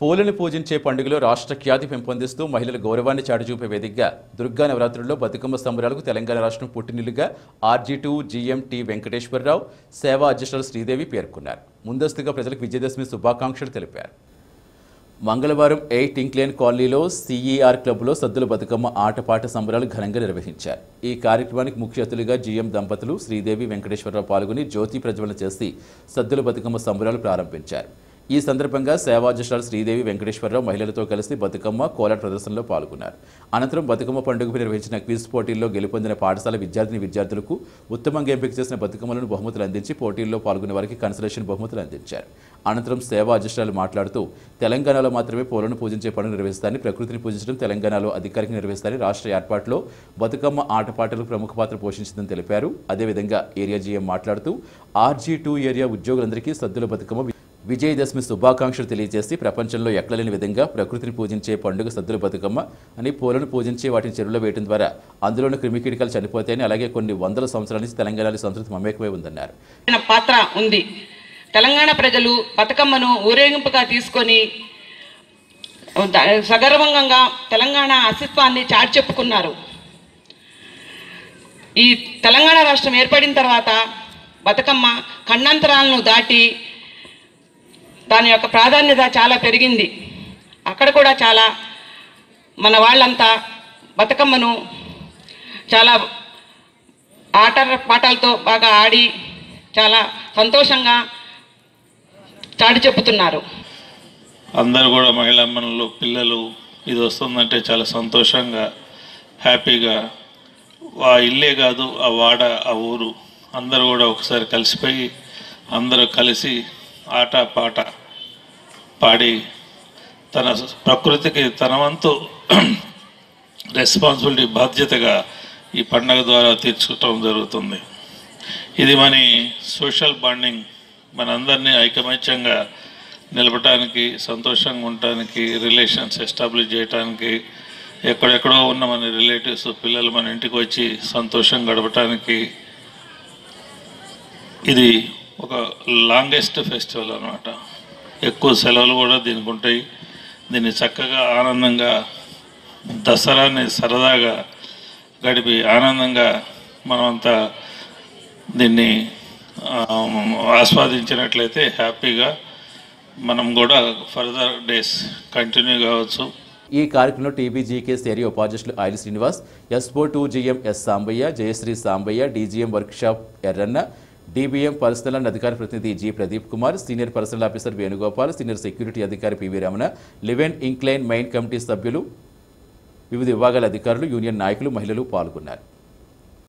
పూలను పూజించే పండుగలో రాష్ట్ర ఖ్యాతి పెంపొందిస్తూ మహిళల గౌరవాన్ని చాటుచూపే వేదికగా దుర్గా నవరాత్రుల్లో బతుకమ్మ సంబరాలకు తెలంగాణ రాష్ట్రం పుట్టినిల్లుగా RG two GM T Venkateswara Rao సేవా అధ్యక్షులు శ్రీదేవి పేర్కొన్నారు ముందస్తుగా ప్రజలకు విజయదశమి శుభాకాంక్షలు తెలిపారు మంగళవారం ఎయిట్ ఇంక్లేన్ కాలనీలో సిఈఆర్ క్లబ్లో సద్దుల బతుకమ్మ ఆటపాట సంబరాలు ఘనంగా నిర్వహించారు ఈ కార్యక్రమానికి ముఖ్య అతిథులుగా జీఎం దంపతులు శ్రీదేవి వెంకటేశ్వరరావు పాల్గొని జ్యోతి ప్రజ్వలన చేసి సద్దుల బతుకమ్మ సంబరాలు ప్రారంభించారు ఈ సందర్భంగా సేవాధ్యక్షురాలు శ్రీదేవి వెంకటేశ్వరరావు మహిళలతో కలిసి బతుకమ్మ కోలాట ప్రదర్శనలో పాల్గొన్నారు అనంతరం బతుకమ్మ పండుగపై నిర్వహించిన క్విజ్ పోటీల్లో గెలుపొందిన పాఠశాల విద్యార్థిని విద్యార్థులకు ఉత్తమంగా ఎంపిక చేసిన బతుకమ్మలను బహుమతులు అందించి పోటీల్లో పాల్గొన్న వారికి కన్సలేషన్ బహుమతులు అందించారు అనంతరం సేవా అధ్యక్షురాలు మాట్లాడుతూ తెలంగాణలో మాత్రమే పూలను పూజించే పండుగ నిర్వహిస్తారని ప్రకృతిని పూజించడం తెలంగాణలో అధికారికంగా నిర్వహిస్తారని రాష్ట్ర ఏర్పాటులో బతుకమ్మ ఆటపాటలు ప్రముఖ పాత్ర పోషించిందని తెలిపారు అదేవిధంగా ఏరియా జీఎం మాట్లాడుతూ ఆర్జీ టూ ఏరియా ఉద్యోగులందరికీ సద్దుల బతుకమ్మ విజయదశమి శుభాకాంక్షలు తెలియజేసి ప్రపంచంలో ఎక్కలేని విధంగా ప్రకృతిని పూజించే పండుగ సద్దుల బతుకమ్మ అని పూలను పూజించి వాటిని చెరువులో వేయడం ద్వారా అందులోని క్రిమికీటకాలు చనిపోతాయని అలాగే కొన్ని వందల సంవత్సరాల నుంచి తెలంగాణలో సంస్కృతి మమేకమై ఉందన్నారు ఆయన పాత్ర ఉంది తెలంగాణ ప్రజలు బతుకమ్మను ఊరేగింపుగా తీసుకొని ద- సగర్వంగా తెలంగాణ అస్తిత్వాన్ని చాటి చెప్పుకున్నారు ఈ తెలంగాణ రాష్ట్రం ఏర్పడిన తర్వాత బతుకమ్మ ఖండాంతరాలను దాటి దాని యొక్క ప్రాధాన్యత చాలా పెరిగింది అక్కడ కూడా చాలా మన వాళ్ళంతా బతుకమ్మను చాలా ఆట పాటలతో బాగా ఆడి చాలా సంతోషంగా చాటి చెప్పుతున్నారు అందరూ కూడా మహిళమ్మలు పిల్లలు ఇది వస్తుందంటే చాలా సంతోషంగా హ్యాపీగా ఆ ఇల్లే కాదు ఆ వాడ ఆ ఊరు అందరూ కూడా ఒకసారి కలిసిపోయి అందరూ కలిసి ఆట పాట పాడి తన ప్రకృతికి తన వంతు రెస్పాన్సిబిలిటీ బాధ్యతగా ఈ పండగ ద్వారా తీర్చుకోవటం జరుగుతుంది ఇది మన సోషల్ బాండింగ్ మనందరినీ ఐకమత్యంగా నిలపడానికి సంతోషంగా ఉండటానికి రిలేషన్స్ ఎస్టాబ్లిష్ చేయడానికి ఎక్కడెక్కడో ఉన్న మన రిలేటివ్స్ పిల్లలు మన ఇంటికి వచ్చి సంతోషం గడపటానికి ఇది ఒక లాంగెస్ట్ ఫెస్టివల్ అనమాట ఎక్కువ సెలవులు కూడా దీనికి ఉంటాయి దీన్ని చక్కగా ఆనందంగా దసరాని సరదాగా గడిపి ఆనందంగా మనమంతా దీన్ని ఆ, ఆస్వాదించినట్లయితే హ్యాపీగా మనం కూడా ఫర్దర్ డేస్ కంటిన్యూ కావచ్చు ఈ కార్యక్రమంలో టీబీజీకేఎస్ ఏరియా ఉపాధ్యక్షులు ఆయిల్ Srinivas SO two GM S Sambaiah Jayasree Sambaiah DGM workshop Erranna DBM personnel and అధికార ప్రతినిధి G Pradeep Kumar senior personnel officer Venugopal senior security అధికారి PV Ramana eleven incline main committee సభ్యులు వివిధ విభాగాల అధికారులు యూనియన్ నాయకులు మహిళలు పాల్గొన్నారు